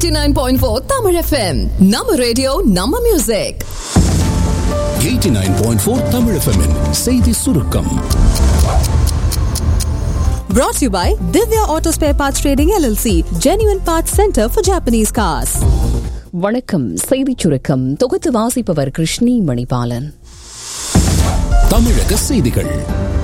89.4 Tamil FM நம்ம radio நம்ம music 89.4 Tamil FM -இன் செய்தி சுருக்கம் Brought to you by Divya Auto Spare Parts Trading LLC, Genuine Parts Center for Japanese Cars. வணக்கம் செய்திச் சுருக்கம் தொகுத்து வாசிப்பவர் கிருஷ்ணி மணிபாலன் தமிழக செய்திகள்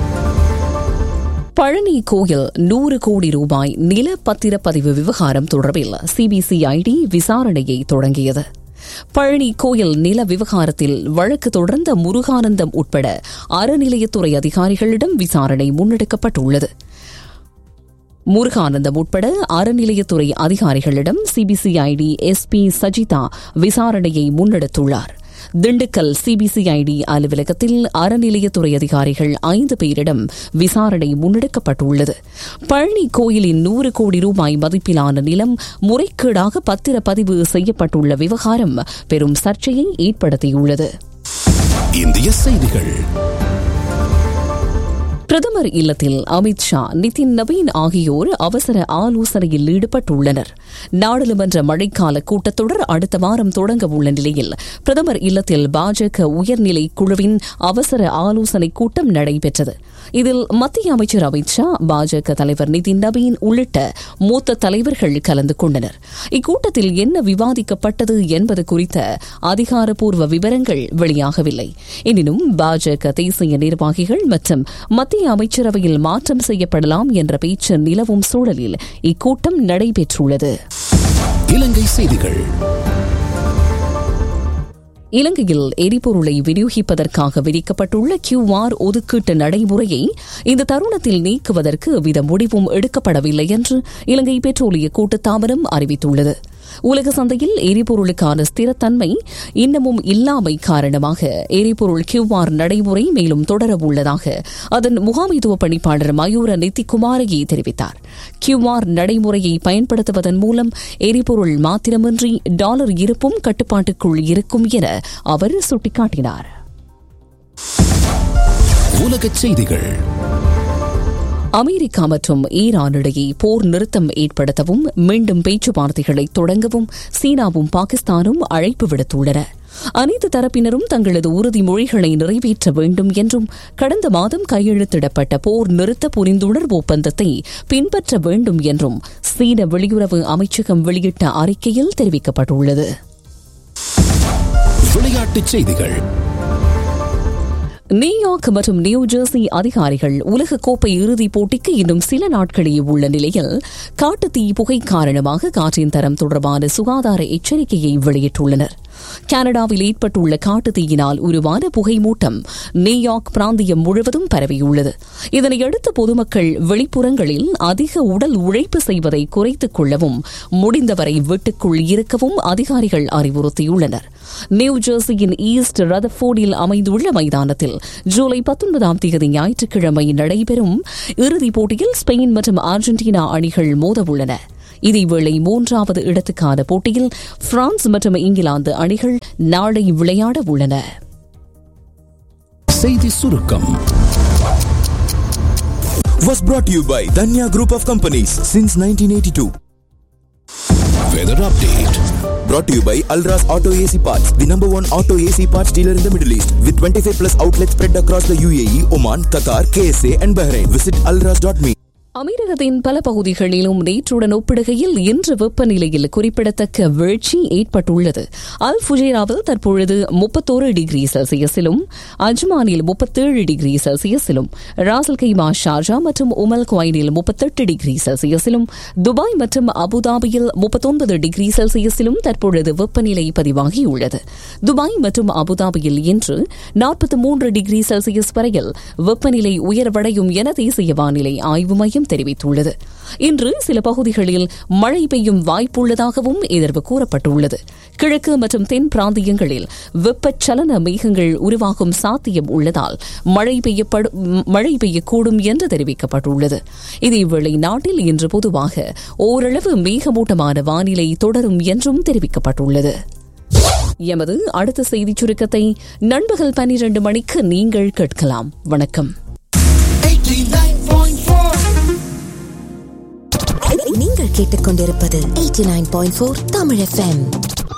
பழனி கோயில் நூறு கோடி ரூபாய் நில பத்திரப்பதிவு விவகாரம் தொடர்பில் சிபிசிஐடி விசாரணையை தொடங்கியது பழனி கோயில் நில விவகாரத்தில் வழக்கு தொடர்ந்த முருகானந்தம் உட்பட அறநிலையத்துறை அதிகாரிகளிடம் விசாரணை முன்னெடுக்கப்பட்டுள்ளது முருகானந்தம் உட்பட அறநிலையத்துறை அதிகாரிகளிடம் சிபிசிஐடி எஸ்பி சஜிதா விசாரணையை முன்னெடுத்துள்ளார் திண்டுக்கல் சிபிசிஐடி அலுவலகத்தில் அறநிலையத்துறை அதிகாரிகள் ஐந்து பேரிடம் விசாரணை முன்னெடுக்கப்பட்டுள்ளது பழனி கோயிலின் நூறு கோடி ரூபாய் மதிப்பிலான நிலம் முறைகேடாக பத்திரப்பதிவு செய்யப்பட்டுள்ள விவகாரம் பெரும் சர்ச்சையை ஏற்படுத்தியுள்ளது இந்திய செய்திகள் பிரதமர் இல்லத்தில் அமித் ஷா நிதின் நவீன் ஆகியோர் அவசர ஆலோசனையில் ஈடுபட்டுள்ளனர் நாடாளுமன்ற மழைக்கால கூட்டத்தொடர் அடுத்த வாரம் தொடங்க உள்ள நிலையில் பிரதமர் இல்லத்தில் பாஜக உயர்நிலை குழுவின் அவசர ஆலோசனைக் கூட்டம் நடைபெற்றது இதில் மத்திய அமைச்சர் அமித் ஷா பாஜக தலைவர் நிதின் நவீன் உள்ளிட்ட மூத்த தலைவர்கள் கலந்து கொண்டனர் இக்கூட்டத்தில் என்ன விவாதிக்கப்பட்டது என்பது குறித்த அதிகாரப்பூர்வ விவரங்கள் வெளியாகவில்லை எனினும் பாஜக தேசிய நிர்வாகிகள் மற்றும் மத்திய அமைச்சரவையில் மாற்றம் செய்யப்படலாம் என்ற பேச்சு நிலவும் சூழலில் இக்கூட்டம் நடைபெற்றுள்ளது இலங்கை செய்திகள் இலங்கையில் எரிபொருளை விநியோகிப்பதற்காக விதிக்கப்பட்டுள்ள கியூஆர் ஒதுக்கீட்டு நடைமுறையை இந்த தருணத்தில் நீக்குவதற்கு எவ்வித முடிவும் எடுக்கப்படவில்லை என்று இலங்கை பெட்ரோலிய கூட்டுத்தாபனம் அறிவித்துள்ளது உலக சந்தையில் எரிபொருளுக்கான ஸ்திரத்தன்மை இன்னமும் இல்லாமை காரணமாக எரிபொருள் கியூஆர் நடைமுறை மேலும் தொடர உள்ளதாக அதன் முகாமைத்துவ பணிப்பாளர் மயூர நித்திகுமாரகி தெரிவித்தார் கியூஆர் நடைமுறையை பயன்படுத்துவதன் மூலம் எரிபொருள் மாத்திரமின்றி டாலர் இருப்பும் கட்டுப்பாட்டுக்குள் இருக்கும் என அவர் சுட்டிக்காட்டினார் உலகச் செய்திகள் அமெரிக்கா மற்றும் ஈரான் இடையே போர் நிறுத்தம் ஏற்படுத்தவும் மீண்டும் பேச்சுவார்த்தைகளை தொடங்கவும் சீனாவும் பாகிஸ்தானும் அழைப்பு விடுத்துள்ளன அனைத்து தரப்பினரும் தங்களது உறுதிமொழிகளை நிறைவேற்ற வேண்டும் என்றும் கடந்த மாதம் கையெழுத்திடப்பட்ட போர் நிறுத்த புரிந்துணர்வு ஒப்பந்தத்தை பின்பற்ற வேண்டும் என்றும் சீன வெளியுறவு அமைச்சகம் வெளியிட்ட அறிக்கையில் தெரிவிக்கப்பட்டுள்ளது விளையாட்டுச் செய்திகள் நியூயார்க் மற்றும் நியூ ஜெர்சி அதிகாரிகள் உலகக்கோப்பை இறுதிப் போட்டிக்கு இன்னும் சில நாட்களே உள்ள நிலையில் காட்டுத்தீ புகை காரணமாக காற்றின் தரம் தொடர்பான சுகாதார எச்சரிக்கையை வெளியிட்டுள்ளனர் கனடாவில் ஏற்பட்டுள்ள காட்டுத்தீயினால் உருவான புகை மூட்டம் நியூயார்க் பிராந்தியம் முழுவதும் பரவியுள்ளது இதனையடுத்து பொதுமக்கள் வெளிப்புறங்களில் அதிக உடல் உழைப்பு செய்வதை குறைத்துக் கொள்ளவும் முடிந்தவரை வீட்டுக்குள் இருக்கவும் அதிகாரிகள் அறிவுறுத்தியுள்ளனர் நியூ ஜெர்சியின் ஈஸ்ட் ரதஃபோர்டில் அமைந்துள்ள மைதானத்தில் ஜூலை பத்தொன்பதாம் தேதி ஞாயிற்றுக்கிழமை நடைபெறும் இறுதிப் போட்டியில் ஸ்பெயின் மற்றும் அர்ஜென்டினா அணிகள் மோதவுள்ளன இதேவேளை மூன்றாவது இடத்துக்கான போட்டியில் பிரான்ஸ் மற்றும் இங்கிலாந்து அணிகள் நாளை விளையாட உள்ளன செய்தி சுருக்கம் was brought to you by Danya Group of Companies since 1982. Weather update Brought to you by Alras Auto AC Parts, the number one auto AC parts dealer in the Middle East, with 25 plus outlets spread across the UAE, Oman, Qatar, KSA, and Bahrain. Visit alras.me. அமீரகத்தின் பல பகுதிகளிலும் நேற்றுடன் ஒப்பிடுகையில் இன்று வெப்பநிலையில் குறிப்பிடத்தக்க வீழ்ச்சி ஏற்பட்டுள்ளது அல் ஃபுஜேராவில் தற்பொழுது முப்பத்தோரு டிகிரி செல்சியஸிலும் அஜ்மானில் முப்பத்தேழு டிகிரி செல்சியஸிலும் ராசல் கைமா ஷார்ஜா மற்றும் உமல் குவைனில் முப்பத்தெட்டு டிகிரி செல்சியஸிலும் துபாய் மற்றும் அபுதாபியில் முப்பத்தொன்பது டிகிரி செல்சியஸிலும் தற்பொழுது வெப்பநிலை பதிவாகியுள்ளது துபாய் மற்றும் அபுதாபியில் இன்று நாற்பத்தி மூன்று டிகிரி செல்சியஸ் வரையில் வெப்பநிலை உயர்வடையும் என தேசிய வானிலை ஆய்வு மையம் தெரிவித்துள்ளது இன்று சில பகுதிகளில் மழை பெய்யும் வாய்ப்புள்ளதாகவும் எதிர்வு கூறப்பட்டுள்ளது கிழக்கு மற்றும் தென் பிராந்தியங்களில் வெப்பச்சலன மேகங்கள் உருவாகும் சாத்தியம் உள்ளதால் மழை பெய்யப்படும் மழை பெய்யக்கூடும் என்று தெரிவிக்கப்பட்டுள்ளது இதேவேளை நாட்டில் இன்று பொதுவாக ஓரளவு மேகமூட்டமான வானிலை தொடரும் என்றும் தெரிவிக்கப்பட்டுள்ளது எமது அடுத்த செய்திச் சுருக்கத்தை நண்பகல் பனிரண்டு மணிக்கு நீங்கள் கேட்கலாம் வணக்கம் நீங்கள் கேட்டுக்கொண்டிருப்பது eighty nine point four Tamil FM